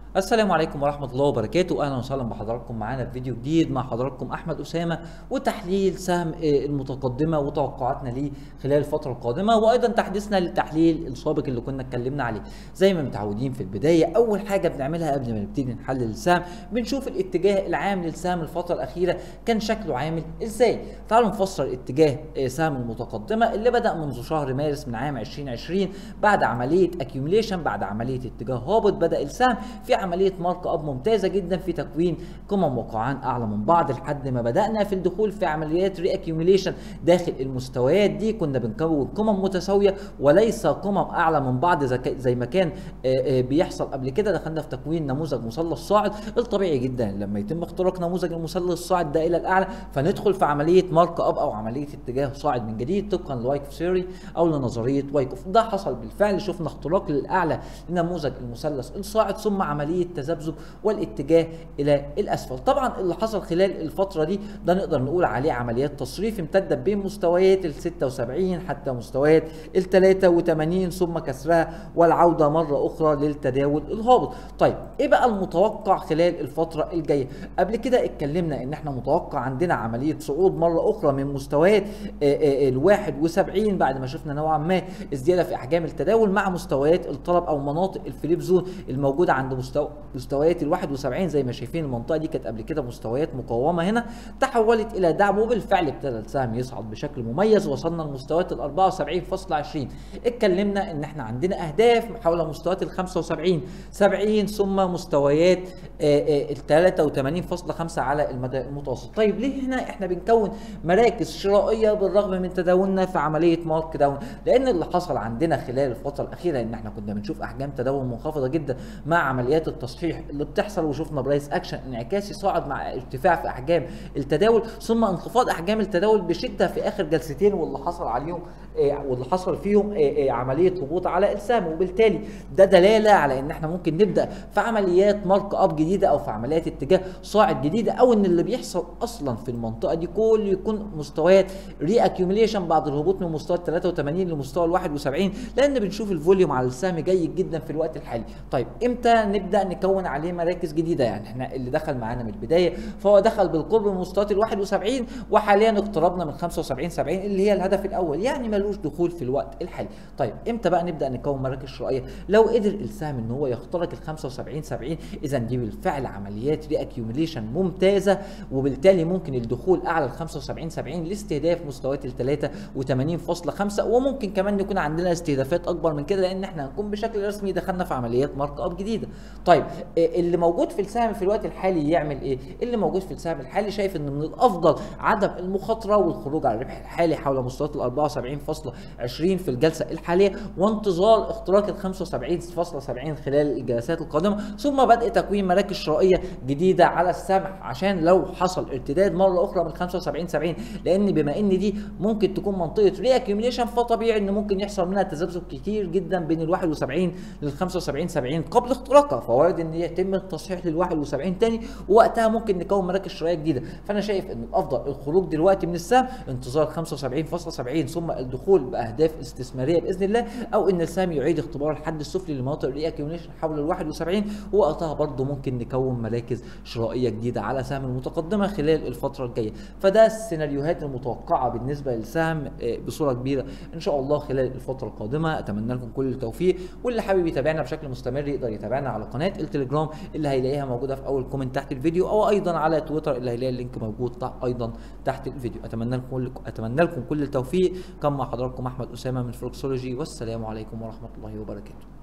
السلام عليكم ورحمة الله وبركاته أهلا وسهلا بحضراتكم معانا في فيديو جديد مع حضراتكم أحمد أسامة وتحليل سهم آه، المتقدمة وتوقعاتنا ليه خلال الفترة القادمة وأيضا تحديثنا للتحليل السابق اللي كنا اتكلمنا عليه زي ما متعودين في البداية أول حاجة بنعملها قبل ما نبتدي نحلل السهم بنشوف الاتجاه العام للسهم الفترة الأخيرة كان شكله عامل إزاي تعالوا نفسر اتجاه آه، سهم المتقدمة اللي بدأ منذ شهر مارس من عام 2020 بعد عملية اكيوميليشن بعد عملية اتجاه هابط بدأ السهم في عمليه مارك اب ممتازه جدا في تكوين قمم وقاعان اعلى من بعض لحد ما بدانا في الدخول في عمليات ري اكيوميليشن داخل المستويات دي كنا بنكون قمم متساويه وليس قمم اعلى من بعض زي ك- زي ما كان آه، آه، بيحصل قبل كده دخلنا في تكوين نموذج مثلث صاعد الطبيعي جدا لما يتم اختراق نموذج المثلث الصاعد ده الى الاعلى فندخل في عمليه مارك اب او عمليه اتجاه صاعد من جديد طبقا لوايكوف ثيوري او لنظريه وايكوف ده حصل بالفعل شفنا اختراق للاعلى لنموذج المثلث الصاعد ثم عمليه تذبذب والاتجاه الى الاسفل طبعا اللي حصل خلال الفتره دي ده نقدر نقول عليه عمليات تصريف امتدت بين مستويات ال 76 حتى مستويات ال 83 ثم كسرها والعوده مره اخرى للتداول الهابط طيب ايه بقى المتوقع خلال الفتره الجايه قبل كده اتكلمنا ان احنا متوقع عندنا عمليه صعود مره اخرى من مستويات ال 71 بعد ما شفنا نوعا ما ازدياده في احجام التداول مع مستويات الطلب او مناطق الفليب زون الموجوده عند مستوى مستويات ال 71 زي ما شايفين المنطقه دي كانت قبل كده مستويات مقاومه هنا تحولت الى دعم وبالفعل ابتدى السهم يصعد بشكل مميز وصلنا لمستويات ال 74.20 اتكلمنا ان احنا عندنا اهداف حول مستويات ال 75 70 ثم مستويات ال 83.5 على المدى المتوسط طيب ليه هنا احنا بنكون مراكز شرائيه بالرغم من تداولنا في عمليه مارك داون لان اللي حصل عندنا خلال الفتره الاخيره ان احنا كنا بنشوف احجام تداول منخفضه جدا مع عمليات التصحيح اللي بتحصل وشفنا برايس اكشن انعكاسي صاعد مع ارتفاع في احجام التداول ثم انخفاض احجام التداول بشده في اخر جلستين واللي حصل عليهم آه، واللي حصل فيهم آه، آه، عمليه هبوط على السهم وبالتالي ده دلاله على ان احنا ممكن نبدا في عمليات مارك اب جديده او في عمليات اتجاه صاعد جديده او ان اللي بيحصل اصلا في المنطقه دي كله يكون مستويات ري اكيوميليشن بعد الهبوط من مستوى 83 لمستوى ال 71 لان بنشوف الفوليوم على السهم جيد جدا في الوقت الحالي طيب امتى نبدا نكون عليه مراكز جديده يعني احنا اللي دخل معانا من البدايه فهو دخل بالقرب من مستويات ال 71 وحاليا اقتربنا من 75 70 اللي هي الهدف الاول يعني ملوش دخول في الوقت الحالي طيب امتى بقى نبدا نكون مراكز شرائيه لو قدر السهم ان هو يخترق ال 75 70 اذا دي بالفعل عمليات ري اكيوميليشن ممتازه وبالتالي ممكن الدخول اعلى ال 75 70 لاستهداف مستويات ال 83.5 وممكن كمان يكون عندنا استهدافات اكبر من كده لان احنا هنكون بشكل رسمي دخلنا في عمليات مارك اب جديده طيب إيه اللي موجود في السهم في الوقت الحالي يعمل ايه اللي موجود في السهم الحالي شايف ان من الافضل عدم المخاطره والخروج على الربح الحالي حول مستويات ال 74.20 في الجلسه الحاليه وانتظار اختراق ال 75.70 خلال الجلسات القادمه ثم بدء تكوين مراكز شرائيه جديده على السهم عشان لو حصل ارتداد مره اخرى من 75 70 لان بما ان دي ممكن تكون منطقه ري اكيوميليشن فطبيعي ان ممكن يحصل منها تذبذب كتير جدا بين ال 71 لل 75 70 قبل اختراقها فوارد ان يتم التصحيح لل 71 تاني ووقتها ممكن نكون مراكز شرائيه جديده فانا شايف ان الافضل الخروج دلوقتي من السهم انتظار 75.70 ثم الدخول باهداف استثماريه باذن الله او ان السهم يعيد اختبار الحد السفلي لمناطق الري اكيوميليشن حول ال 71 ووقتها برضه ممكن نكون مراكز شرائيه جديده على سهم المتقدمه خلال الفتره الجايه فده السيناريوهات المتوقعه بالنسبه للسهم آه، بصوره كبيره ان شاء الله خلال الفتره القادمه اتمنى لكم كل التوفيق واللي حابب يتابعنا بشكل مستمر يقدر يتابعنا على قناه التليجرام اللي هيلاقيها موجوده في اول كومنت تحت الفيديو او ايضا على تويتر اللي هيلاقي اللينك موجود تحت ايضا تحت الفيديو اتمنى لكم كل اتمنى لكم كل التوفيق كان مع حضراتكم احمد اسامه من فلوكسولوجي والسلام عليكم ورحمه الله وبركاته